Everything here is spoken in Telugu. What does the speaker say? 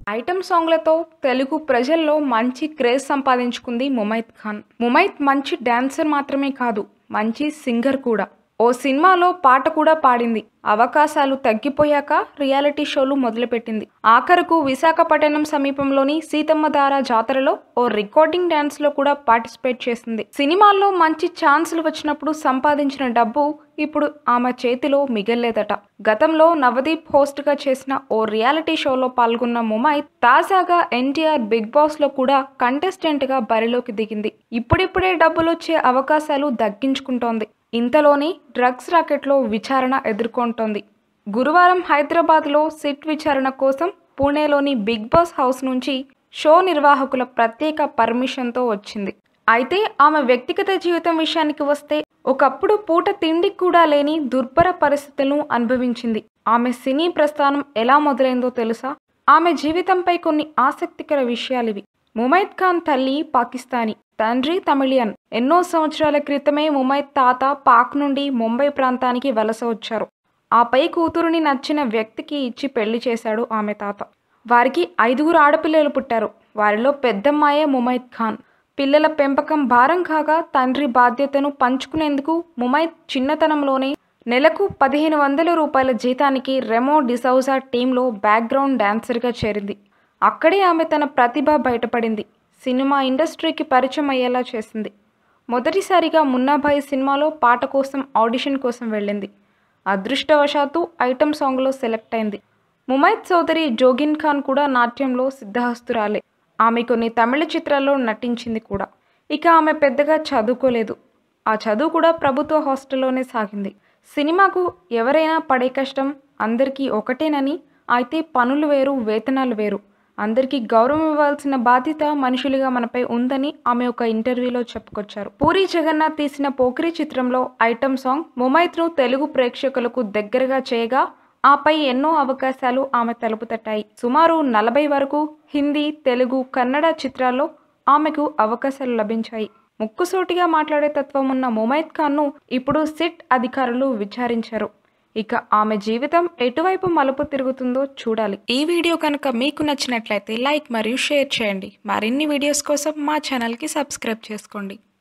ఐటమ్ సాంగ్లతో తెలుగు ప్రజల్లో మంచి క్రేజ్ సంపాదించుకుంది ముమైత్ ఖాన్ ముమైత్ మంచి డాన్సర్ మాత్రమే కాదు మంచి సింగర్ కూడా ఓ సినిమాలో పాట కూడా పాడింది అవకాశాలు తగ్గిపోయాక రియాలిటీ షోలు మొదలుపెట్టింది ఆఖరుకు విశాఖపట్నం సమీపంలోని సీతమ్మధార జాతరలో ఓ రికార్డింగ్ డాన్స్ లో కూడా పార్టిసిపేట్ చేసింది సినిమాల్లో మంచి ఛాన్సులు వచ్చినప్పుడు సంపాదించిన డబ్బు ఇప్పుడు ఆమె చేతిలో మిగల్లేదట గతంలో నవదీప్ హోస్ట్ గా చేసిన ఓ రియాలిటీ షోలో పాల్గొన్న ముమైత్ తాజాగా ఎన్టీఆర్ బిగ్ బాస్ లో కూడా కంటెస్టెంట్ గా బరిలోకి దిగింది ఇప్పుడిప్పుడే డబ్బులొచ్చే అవకాశాలు దగ్గించుకుంటోంది ఇంతలోని డ్రగ్స్ రాకెట్లో విచారణ ఎదుర్కొంటోంది గురువారం హైదరాబాద్లో సిట్ విచారణ కోసం పూణేలోని బిగ్ బాస్ హౌస్ నుంచి షో నిర్వాహకుల ప్రత్యేక పర్మిషన్తో వచ్చింది అయితే ఆమె వ్యక్తిగత జీవితం విషయానికి వస్తే ఒకప్పుడు పూట తిండికి కూడా లేని దుర్భర పరిస్థితులను అనుభవించింది ఆమె సినీ ప్రస్థానం ఎలా మొదలైందో తెలుసా ఆమె జీవితంపై కొన్ని ఆసక్తికర విషయాలివి ముమైత్ ఖాన్ తల్లి పాకిస్తానీ తండ్రి తమిళియన్ ఎన్నో సంవత్సరాల క్రితమే ముమైత్ తాత పాక్ నుండి ముంబై ప్రాంతానికి వలస వచ్చారు ఆపై కూతురుని నచ్చిన వ్యక్తికి ఇచ్చి పెళ్లి చేశాడు ఆమె తాత వారికి ఐదుగురు ఆడపిల్లలు పుట్టారు వారిలో పెద్దమ్మాయే ముమైత్ ఖాన్ పిల్లల పెంపకం భారం కాగా తండ్రి బాధ్యతను పంచుకునేందుకు ముమైత్ చిన్నతనంలోనే నెలకు పదిహేను వందల రూపాయల జీతానికి రెమో డిసౌజా టీంలో బ్యాక్గ్రౌండ్ డాన్సర్గా చేరింది అక్కడే ఆమె తన ప్రతిభ బయటపడింది సినిమా ఇండస్ట్రీకి పరిచయం అయ్యేలా చేసింది మొదటిసారిగా మున్నాభాయ్ సినిమాలో పాట కోసం ఆడిషన్ కోసం వెళ్ళింది అదృష్టవశాత్తు ఐటమ్ సాంగ్లో సెలెక్ట్ అయింది ముమైత్ సోదరి జోగిన్ ఖాన్ కూడా నాట్యంలో సిద్ధహస్తురాలే ఆమె కొన్ని తమిళ చిత్రాల్లో నటించింది కూడా ఇక ఆమె పెద్దగా చదువుకోలేదు ఆ చదువు కూడా ప్రభుత్వ హాస్టల్లోనే సాగింది సినిమాకు ఎవరైనా పడే కష్టం అందరికీ ఒకటేనని అయితే పనులు వేరు వేతనాలు వేరు అందరికీ గౌరవం ఇవ్వాల్సిన బాధ్యత మనుషులుగా మనపై ఉందని ఆమె ఒక ఇంటర్వ్యూలో చెప్పుకొచ్చారు పూరి జగన్నాథ్ తీసిన పోకిరి చిత్రంలో ఐటమ్ సాంగ్ ముమైత్ను తెలుగు ప్రేక్షకులకు దగ్గరగా చేయగా ఆపై ఎన్నో అవకాశాలు ఆమె తలుపు తట్టాయి సుమారు నలభై వరకు హిందీ తెలుగు కన్నడ చిత్రాల్లో ఆమెకు అవకాశాలు లభించాయి ముక్కుసూటిగా మాట్లాడే తత్వం ఉన్న ముమైత్ ఖాన్ను ఇప్పుడు సిట్ అధికారులు విచారించారు ఇక ఆమె జీవితం ఎటువైపు మలుపు తిరుగుతుందో చూడాలి ఈ వీడియో కనుక మీకు నచ్చినట్లయితే లైక్ మరియు షేర్ చేయండి మరిన్ని వీడియోస్ కోసం మా ఛానల్కి సబ్స్క్రైబ్ చేసుకోండి